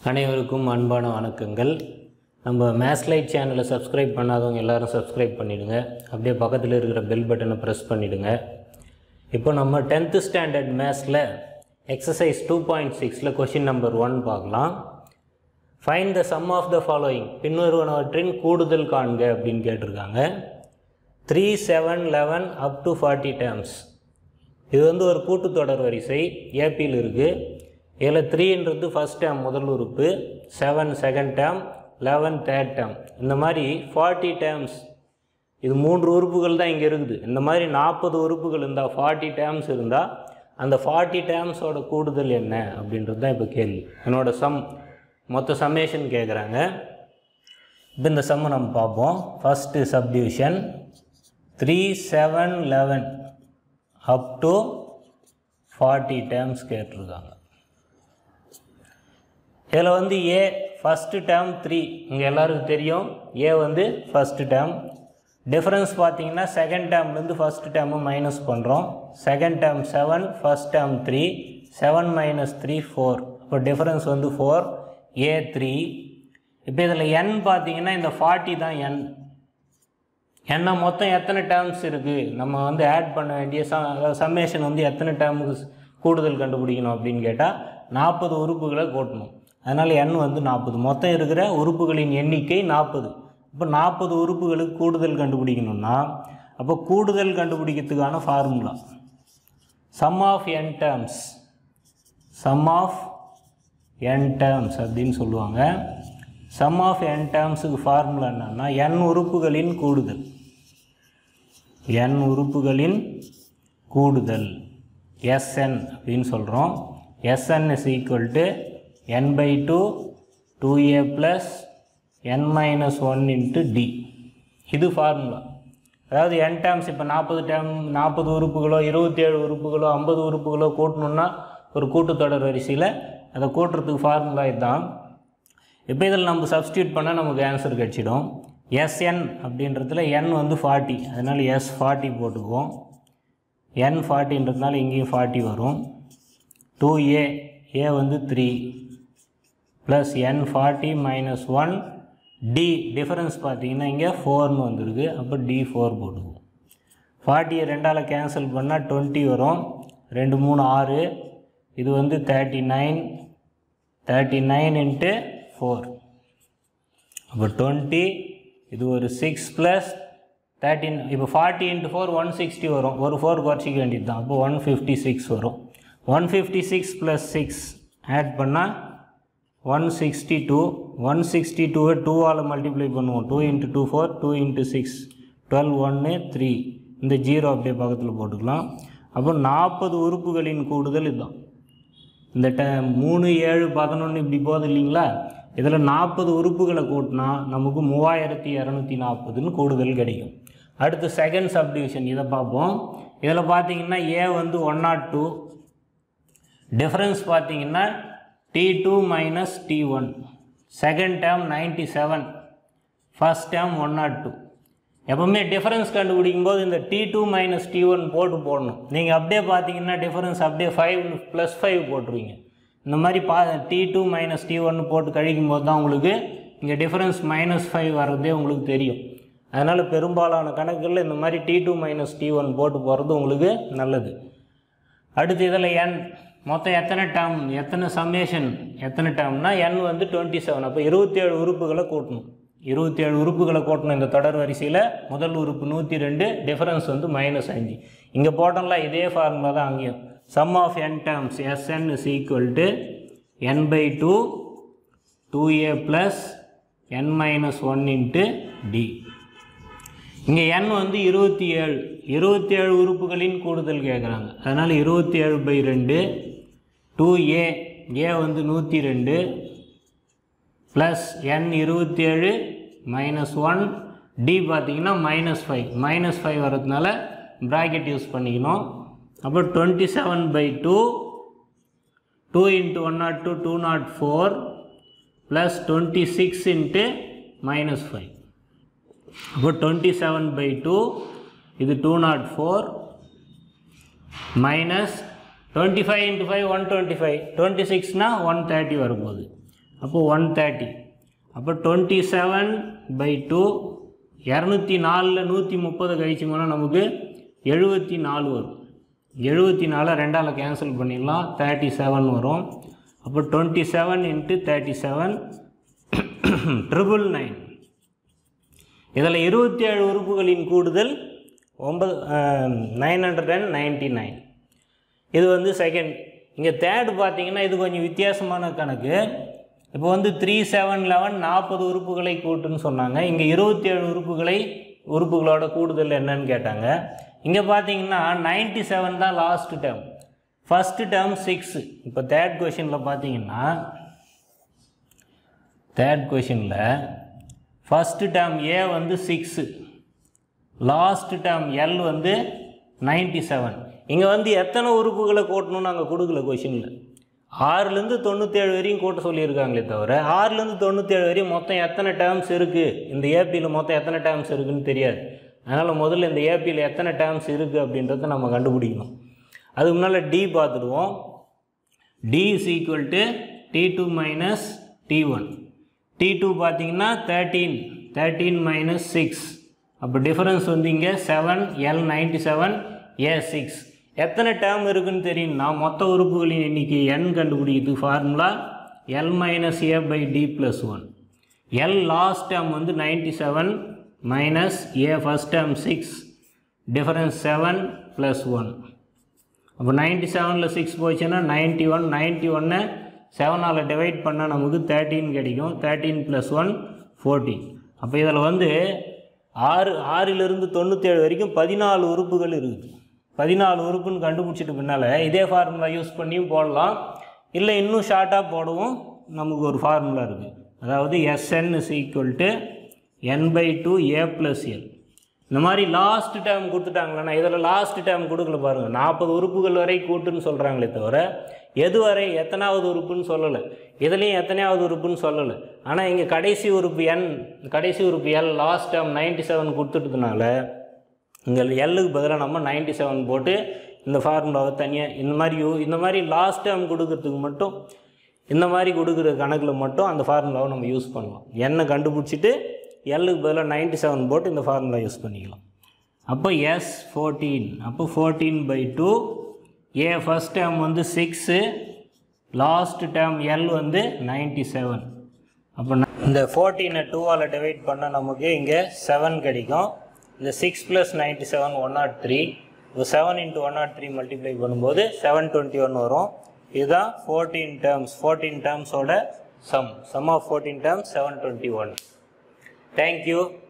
அனைவருக்கும் அன்பான வணக்கங்கள் நம்ம மேஸ்லைட் சேனலை சப்ஸ்கிரைப் பண்ணாதவங்க எல்லாரும் சப்ஸ்கிரைப் பண்ணிடுங்க அப்படியே பக்கத்தில் இருக்கிற பெல் பட்டனை ப்ரெஸ் பண்ணிடுங்க இப்போ நம்ம டென்த்து ஸ்டாண்டர்ட் மேத்ஸில் எக்ஸசைஸ் டூ பாயிண்ட் சிக்ஸில் கொஷின் நம்பர் ஒன் பார்க்கலாம் find the sum of the following பின்வருவனவற்றின் கூடுதல் காண்க அப்படின்னு கேட்டிருக்காங்க three seven eleven up to forty terms இது வந்து ஒரு கூட்டுத்தொடர் வரிசை ஏபியில் இருக்குது இதில் த்ரீன்றது ஃபஸ்ட் டேம் முதல் உறுப்பு seven second term eleven third term இந்த மாதிரி ஃபார்ட்டி டேர்ம்ஸ் இது மூன்று உறுப்புகள் தான் இங்கே இருக்குது இந்த மாதிரி நாற்பது உறுப்புகள் இருந்தால் ஃபார்ட்டி டேர்ம்ஸ் இருந்தால் அந்த ஃபார்ட்டி டேர்ம்ஸோட கூடுதல் என்ன அப்படின்றது தான் இப்போ கேள்வி என்னோட சம் மொத்த சம்மேஷன் கேட்குறாங்க இப்போ இந்த சம்மை நம்ம பார்ப்போம் first subdivision three seven eleven up to forty terms கேட்டிருக்காங்க இதில் வந்து ஏ ஃபஸ்ட்டு டேர்ம் த்ரீ இங்கே எல்லாருக்கும் தெரியும் ஏ வந்து ஃபஸ்ட்டு டேர்ம் டிஃப்ரென்ஸ் பார்த்தீங்கன்னா செகண்ட் டேர்ம்லேருந்து ஃபஸ்ட் டேர்மை மைனஸ் பண்ணுறோம் second term seven first term three seven minus three four இப்போ டிஃப்ரென்ஸ் வந்து ஃபோர் ஏ த்ரீ இப்போ இதில் என் பார்த்தீங்கன்னா இந்த ஃபார்ட்டி தான் என் ஏன்னா மொத்தம் எத்தனை டேர்ம்ஸ் இருக்குது நம்ம வந்து ஆட் பண்ண வேண்டிய சம்மேஷன் வந்து எத்தனை டேர்முக்கு கூடுதல் கண்டுபிடிக்கணும் அப்படின்னு கேட்டால் நாற்பது உறுப்புகளை கூட்டணும் அதனால் எண் வந்து நாற்பது மொத்தம் இருக்கிற உறுப்புகளின் எண்ணிக்கை நாற்பது இப்போ நாற்பது உறுப்புகளுக்கு கூடுதல் கண்டுபிடிக்கணும்னா அப்போ கூடுதல் கண்டுபிடிக்கிறதுக்கான formula sum of n terms sum of n terms அப்படின்னு சொல்லுவாங்க சம் ஆஃப் என் டேர்ம்ஸுக்கு ஃபார்முலா என்னன்னா என் உறுப்புகளின் கூடுதல் என் உறுப்புகளின் கூடுதல் எஸ்என் அப்படின்னு சொல்கிறோம் S N is equal to n by two two a plus n minus one into d இது ஃபார்முலா அதாவது என் டேர்ம்ஸ் இப்போ நாற்பது டேர்ம் நாற்பது உறுப்புகளோ இருபத்தேழு உறுப்புகளோ ஐம்பது உறுப்புகளோ கூட்டணுன்னா ஒரு கூட்டுத்தொடர் வரிசையில் அதை கூட்டுறதுக்கு ஃபார்முலா இதுதான் இப்போ இதில் நம்ம சப்ஸ்டியூட் பண்ணால் நமக்கு ஆன்சர் கிடச்சிடும் எஸ்என் அப்படின்றதுல என் வந்து ஃபார்ட்டி அதனால் எஸ் ஃபார்ட்டி போட்டுக்குவோம் என் ஃபார்ட்டின்றதுனால இங்கேயும் ஃபார்ட்டி வரும் டூ ஏ ஏ வந்து three plus n forty minus one d difference பார்த்தீங்கன்னா இங்கே ஃபோர்னு வந்திருக்கு அப்போ டி ஃபோர் போட்டுக்குவோம் ஃபார்ட்டியை ரெண்டால் கேன்சல் பண்ணால் டுவெண்ட்டி வரும் ரெண்டு மூணு ஆறு இது வந்து thirty nine thirty nine into four அப்போ டுவெண்ட்டி இது ஒரு சிக்ஸ் ப்ளஸ் தேர்ட்டின் இப்போ forty into four one sixty வரும் ஒரு ஃபோர் குறைச்சிக்க வேண்டியது தான் அப்போ ஒன் ஃபிஃப்டி சிக்ஸ் வரும் one fifty six plus six add பண்ணால் one sixty two one sixty டூவை டூவால் மல்டிப்ளை பண்ணுவோம் two into two four two into six twelve ஒன்று த்ரீ இந்த ஜீரோ அப்படியே பக்கத்தில் போட்டுக்கலாம் அப்போ நாற்பது உறுப்புகளின் கூடுதல் இதுதான் இந்த ட மூணு ஏழு பதினொன்று இப்படி போகுது இல்லைங்களா இதில் நாற்பது உறுப்புகளை கூட்டினா நமக்கு மூவாயிரத்தி இரநூத்தி நாற்பதுன்னு கூடுதல் கிடைக்கும் அடுத்து செகண்ட் சப்டிவிஷன் இதை பார்ப்போம் இதில் பார்த்தீங்கன்னா ஏ வந்து ஒன் நாட் டூ டிஃப்ரென்ஸ் பார்த்தீங்கன்னா d two minus d one second term ninety seven first term one not two எப்போவுமே டிஃபரன்ஸ் கண்டுபிடிக்கும் போது இந்த d two minus d one போட்டு போடணும் நீங்கள் அப்படியே பார்த்தீங்கன்னா டிஃபரன்ஸ் அப்படியே ஃபைவ் ப்ளஸ் ஃபைவ் போட்டுருவீங்க இந்த மாதிரி பா d two minus d one போட்டு கழிக்கும் போது தான் உங்களுக்கு இங்கே டிஃபரன்ஸ் மைனஸ் ஃபைவ் வர்றதே உங்களுக்கு தெரியும் அதனால் பெரும்பாலான கணக்குகளில் இந்த மாதிரி d two minus d one போட்டு போகிறது உங்களுக்கு நல்லது அடுத்து இதில் என் மொத்தம் எத்தனை டேர்ம் எத்தனை சம்மேஷன் எத்தனை டேர்ம்னா என் வந்து டுவெண்ட்டி செவன் அப்போ இருபத்தேழு உறுப்புகளை கூட்டணும் இருபத்தேழு உறுப்புகளை கூட்டணும் இந்த தொடர் வரிசையில் முதல் உறுப்பு நூற்றி ரெண்டு டிஃபரன்ஸ் வந்து மைனஸ் அஞ்சு இங்கே போட்டோம்ல இதே ஃபார்முலா தான் அங்கேயும் sum of n terms S N is equal to n by two two a plus n minus one into d இங்கே என் வந்து இருபத்தி ஏழு இருபத்தி ஏழு உறுப்புகளின் கூடுதல் கேட்குறாங்க அதனால் இருபத்தி ஏழு பை ரெண்டு டூ ஏ ஏ வந்து நூற்றி ரெண்டு ப்ளஸ் என் இருபத்தி ஏழு மைனஸ் ஒன் டி பார்த்தீங்கன்னா மைனஸ் ஃபைவ் மைனஸ் ஃபைவ் வரதுனால ப்ராக்கெட் யூஸ் பண்ணிக்கணும் அப்போ twenty seven by two two into one not two two not four plus twenty six into minus five அப்போ டுவெண்ட்டி செவன் பை டூ இது two not four minus twenty five into five one twenty five twenty சிக்ஸ்னால் one thirty வரப்போகுது அப்போ one thirty அப்போ twenty seven by two இரநூத்தி நாலில் நூற்றி முப்பது கழிச்சோம்னா நமக்கு எழுபத்தி நாலு வரும் எழுபத்தி நாலை ரெண்டால் கேன்சல் பண்ணிடலாம் தேர்ட்டி செவன் வரும் அப்போ twenty seven into thirty seven triple nine இதில் இருபத்தி ஏழு உறுப்புகளின் கூடுதல் ஒன்பது nine hundred and ninety nine இது வந்து செகண்ட் இங்கே தேர்டு பார்த்தீங்கன்னா இது கொஞ்சம் வித்தியாசமான கணக்கு இப்போ வந்து த்ரீ செவன் லெவன் நாற்பது உறுப்புகளை கூட்டுன்னு சொன்னாங்க இங்கே இருபத்தி ஏழு உறுப்புகளை உறுப்புகளோட கூடுதல் என்னன்னு கேட்டாங்க இங்கே பார்த்தீங்கன்னா நைன்ட்டி செவன் தான் last term first term six இப்போ தேர்ட் கொஷினில் பார்த்தீங்கன்னா தேர்ட் கொஷினில் ஃபஸ்ட்டு டேர்ம் ஏ வந்து சிக்ஸு லாஸ்ட் டேர்ம் எல் வந்து நைன்ட்டி செவன் இங்கே வந்து எத்தனை உறுப்புகளை கூட்டணும்னு நாங்கள் கொடுக்கல கொஷினில் ஆறுலேருந்து தொண்ணூற்றேழு வரையும் கூட்ட சொல்லியிருக்காங்களே தவிர ஆறுலேருந்து தொண்ணூற்றேழு வரையும் மொத்தம் எத்தனை டேர்ம்ஸ் இருக்குது இந்த ஏபியில் மொத்தம் எத்தனை டேர்ம்ஸ் இருக்குதுன்னு தெரியாது அதனால் முதல்ல இந்த ஏபியில் எத்தனை டேர்ம்ஸ் இருக்குது அப்படின்றத நம்ம கண்டுபிடிக்கணும் அதுக்கு முன்னால் டி பார்த்துடுவோம் d is equal to d two minus d one d two பார்த்தீங்கன்னா தேர்ட்டீன் தேர்ட்டீன் மைனஸ் சிக்ஸ் அப்போ டிஃபரன்ஸ் வந்து இங்கே seven L ninety seven a six எத்தனை டேர்ம் இருக்குன்னு தெரியும்னா மொத்த உறுப்புகளின் எண்ணிக்கை n கண்டுபிடிக்குது formula L minus a by d plus one L last term வந்து ninety seven minus a first term six difference seven plus one அப்போ நைன்ட்டி செவனில் சிக்ஸ் போச்சுன்னா நைன்ட்டி ஒன் நைன்ட்டி ஒன்னை செவனால் டிவைட் பண்ணால் நமக்கு தேர்ட்டின் கிடைக்கும் தேர்ட்டீன் ப்ளஸ் ஒன் ஃபோர்டீன் அப்போ இதில் வந்து ஆறு ஆறிலிருந்து தொண்ணூற்றேழு வரைக்கும் பதினாலு உறுப்புகள் இருக்குது பதினாலு உறுப்புன்னு கண்டுபிடிச்சிட்டு பின்னால் இதே ஃபார்முலா யூஸ் பண்ணியும் போடலாம் இல்லை இன்னும் ஷார்ட்டாக போடவும் நமக்கு ஒரு ஃபார்முலா இருக்குது அதாவது S N is equal to n by two a plus L இந்த மாதிரி லாஸ்ட் டைம் கொடுத்துட்டாங்களேண்ணா இதில் லாஸ்ட் டைம் கொடுக்கல பாருங்கள் நாற்பது உறுப்புகள் வரை கூட்டுன்னு சொல்கிறாங்களே தவிர எது வரை எத்தனாவது உறுப்புன்னு சொல்லலை இதுலேயும் எத்தனையாவது உறுப்புன்னு சொல்லலை ஆனால் இங்கே கடைசி உறுப்பு என் கடைசி உறுப்பு L last time ninety seven கொடுத்துட்டதுனால இங்கே எல்லுக்கு பதிலாக நம்ம நைன்ட்டி செவன் போட்டு இந்த ஃபார்முலாவை தனியாக இந்த மாதிரி யூ இந்த மாதிரி லாஸ்ட் டைம் கொடுக்கறதுக்கு மட்டும் இந்த மாதிரி கொடுக்குற கணக்கில் மட்டும் அந்த ஃபார்முலாவை நம்ம யூஸ் பண்ணலாம் எண்ணை கண்டுபிடிச்சிட்டு எல்லுக்கு பதிலாக நைன்ட்டி செவன் போட்டு இந்த ஃபார்முலா யூஸ் பண்ணிக்கலாம் அப்போ எஸ் ஃபோர்டீன் அப்போ fourteen by two A first term வந்து சிக்ஸு லாஸ்ட் டேர்ம் எல் வந்து நைன்ட்டி செவன் அப்போ ந- இந்த ஃபோர்டீனை டூவால் டிவைட் பண்ணால் நமக்கு இங்கே செவன் கிடைக்கும் இந்த six plus ninety seven one nought three இப்போ seven into one nought three multiply பண்ணும்போது செவன் டுவெண்ட்டி ஒன் வரும் இதுதான் ஃபோர்டீன் டேர்ம்ஸ் ஃபோர்டீன் டேர்ம்ஸோட sum sum of fourteen terms seven twenty one thank you